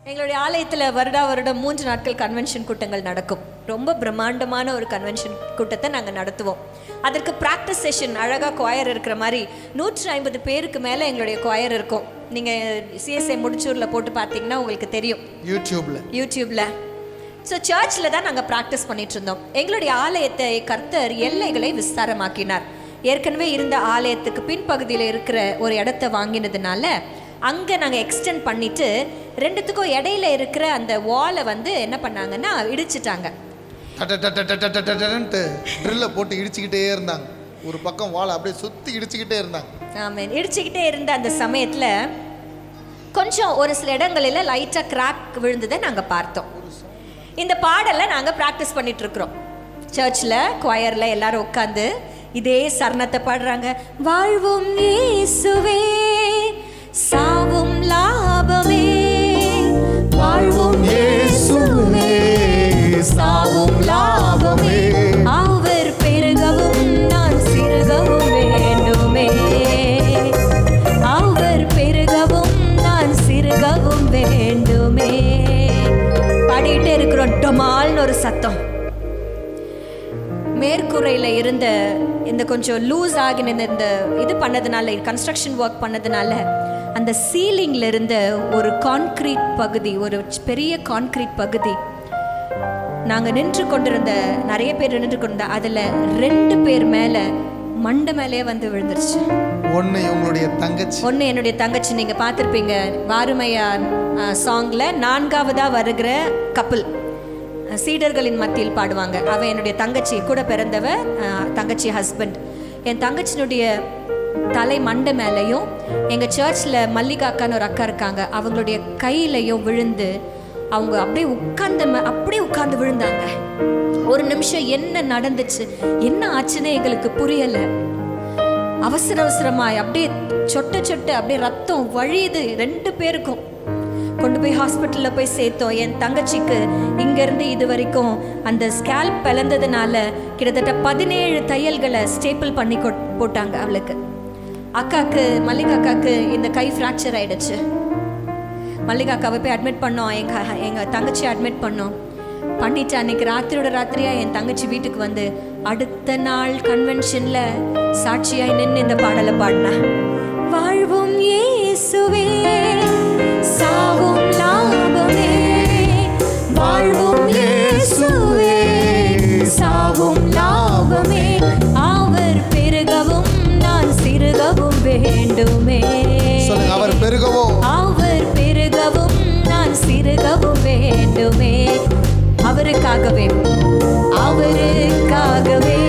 எங்களுடைய ஆலயத்தில் வருடா வருடம் மூன்று நாட்கள் கன்வென்ஷன் கூட்டங்கள் நடக்கும் ரொம்ப பிரம்மாண்டமான ஒரு கன்வென்ஷன் கூட்டத்தை நாங்கள் நடத்துவோம் அதற்கு ப்ராக்டிஸ் செஷன் அழகாக குவாயர் இருக்கிற மாதிரி நூற்றி ஐம்பது பேருக்கு மேலே எங்களுடைய குவாயர் இருக்கும் நீங்கள் சிஎஸ்ஐ முடிச்சூரில் போட்டு பார்த்தீங்கன்னா உங்களுக்கு தெரியும் யூடியூப்ல யூடியூப்ல ஸோ சர்ச்சில் தான் நாங்கள் ப்ராக்டிஸ் பண்ணிட்டு இருந்தோம் எங்களுடைய ஆலயத்தை கர்த்தர் எல்லைகளை விஸ்தாரமாக்கினார் ஏற்கனவே இருந்த ஆலயத்துக்கு பின்பகுதியில் இருக்கிற ஒரு இடத்த வாங்கினதுனால அங்கே நாங்கள் எக்ஸ்டெண்ட் பண்ணிட்டு ரெண்டுத்துக்கும் இடையில இருக்கிற அந்த வாலை வந்து என்ன பண்ணாங்கன்னா இடிச்சிட்டாங்க டட்ட டட்ட டட்ட டட்ட டட்டன்ட்டு ட்ரில்லை போட்டு இடிச்சுக்கிட்டே இருந்தாங்க ஒரு பக்கம் வாழை அப்படியே சுற்றி இடிச்சுக்கிட்டே இருந்தாங்க ஆமாம் இடிச்சுக்கிட்டே இருந்த அந்த சமயத்தில் கொஞ்சம் ஒரு சில இடங்களில் லைட்டாக கிராக் விழுந்ததை நாங்கள் பார்த்தோம் இந்த பாடலை நாங்கள் ப்ராக்டிஸ் பண்ணிட்டு இருக்கிறோம் சர்ச்சில் குவயரில் எல்லாரும் உட்காந்து இதே சரணத்தை பாடுறாங்க வாழ்வும் இயேசுவே சாவும் லாபமே வாழ்வும் இயேசுவே சாவும் லாபமே அவர் பெருகவும் நான் சிறுகவும் வேண்டுமே அவர் பெருகவும் நான் சிறுகவும் வேண்டுமே பாடிட்டே இருக்கிறோம் டொமால்னு ஒரு சத்தம் மேற்கூரையில் இருந்த இந்த கொஞ்சம் லூஸ் ஆகின இந்த- இந்த இது பண்ணதுனால கன்ஸ்ட்ரக்ஷன் ஒர்க் பண்ணதுனால அந்த சீலிங்ல இருந்த ஒரு கான்கிரீட் பகுதி ஒரு பெரிய கான்கிரீட் பகுதி நாங்கள் நின்று கொண்டிருந்த நிறைய பேர் நின்று கொண்ட அதில் ரெண்டு பேர் மேலே மண்டை மேலே வந்து விழுந்துருச்சு ஒன்று இவங்களுடைய தங்கச்சி ஒன்று என்னுடைய தங்கச்சி நீங்கள் பார்த்துருப்பீங்க வாருமையா சாங்கில் நான்காவதாக வருகிற கப்பல் சீடர்களின் மத்தியில் பாடுவாங்க அவ என்னுடைய தங்கச்சி கூட பிறந்தவ அஹ், தங்கச்சி ஹஸ்பண்ட் என் தங்கச்சினுடைய தலை மண்டை மேலேயும் எங்கள் சர்ச்சில் மல்லிகா அக்கான்னு ஒரு அக்கா இருக்காங்க அவங்களுடைய கையிலையும் விழுந்து அவங்க அப்படியே உட்கார்ந்த ம- அப்படியே உட்கார்ந்து விழுந்தாங்க ஒரு நிமிஷம் என்ன நடந்துச்சு என்ன ஆச்சுன்னு எங்களுக்கு புரியலை அவசர அவசரமாய் அப்படியே சொட்ட சொட்ட அப்படியே ரத்தம் வழியுது ரெண்டு பேருக்கும் கொண்டு போய் ஹாஸ்பிட்டலில் போய் சேர்த்தோம் என் தங்கச்சிக்கு இங்கேருந்து இது வரைக்கும் அந்த ஸ்கேல்ப் பிளந்ததுனால கிட்டத்தட்ட பதினேழு தையல்களை ஸ்டேப்பிள் பண்ணி கொட்- போட்டாங்க அவளுக்கு அக்காக்கு மல்லிகா அக்காக்கு இந்த கை ஃப்ராக்சர் ஆயிடுச்சு மல்லிகா அக்காவை போய் அட்மிட் பண்ணோம் எங்கள் எங்கள் தங்கச்சி அட்மிட் பண்ணோம் பண்ணிட்டு அன்னைக்கு ராத்திரியோட ராத்திரியா என் தங்கச்சி வீட்டுக்கு வந்து அடுத்த நாள் கன்வென்ஷன்ல சாட்சியாய் நின்று இந்த பாடலை பாடினா வாழ்வும் இயேசுவே சாவும் லாபமே வாழ்வும் இயேசுவே சாவும் லாபமே அவர் பெருகவும் நான் சிறுகவும் வேண்டுமே சொல்லுங்க அவர் பெருகவோ அவர் பெருகவும் நான் சிறுகவும் வேண்டுமே அவருக்காகவே அவருக்காகவே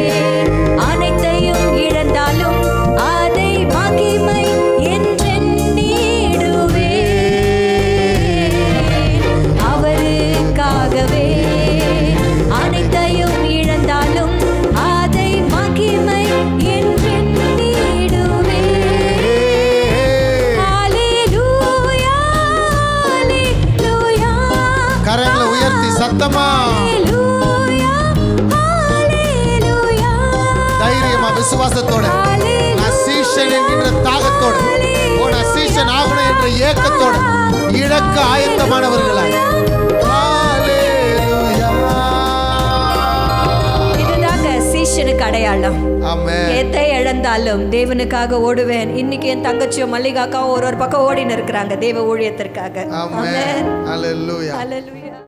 அனைத்தையும் இழந்தாலும் அதை மகிமை என்றெண்ணிடுவே அவருக்காகவே அனைத்தையும் இழந்தாலும் அதை மகிமை என்றெண்ணிடுவே ஹalleluya ஹalleluya கரங்களை உயர்த்தி சத்தமா ஹalleluya ஹalleluya தைரியமா விசுவாசத்தோட நான் சீஷன் என்கின்ற தாகத்தோட ஓ நான் சீஷன் ஆகணும் என்ற ஏக்கத்தோட இழக்க ஆயத்தமானவர்களா ஹalleluya. இதுதாங்க சீஷனுக்கு அடையாளம் ஆமென் எதை இழந்தாலும் தேவனுக்காக ஓடுவேன் இன்னைக்கு என் தங்கச்சியும் மல்லிகாக்காவும் ஒரு ஒரு பக்கம் ஓடின்னு இருக்கிறாங்க தேவ ஊழியத்திற்காக ஆமென் ஹalleluya Hallelujah.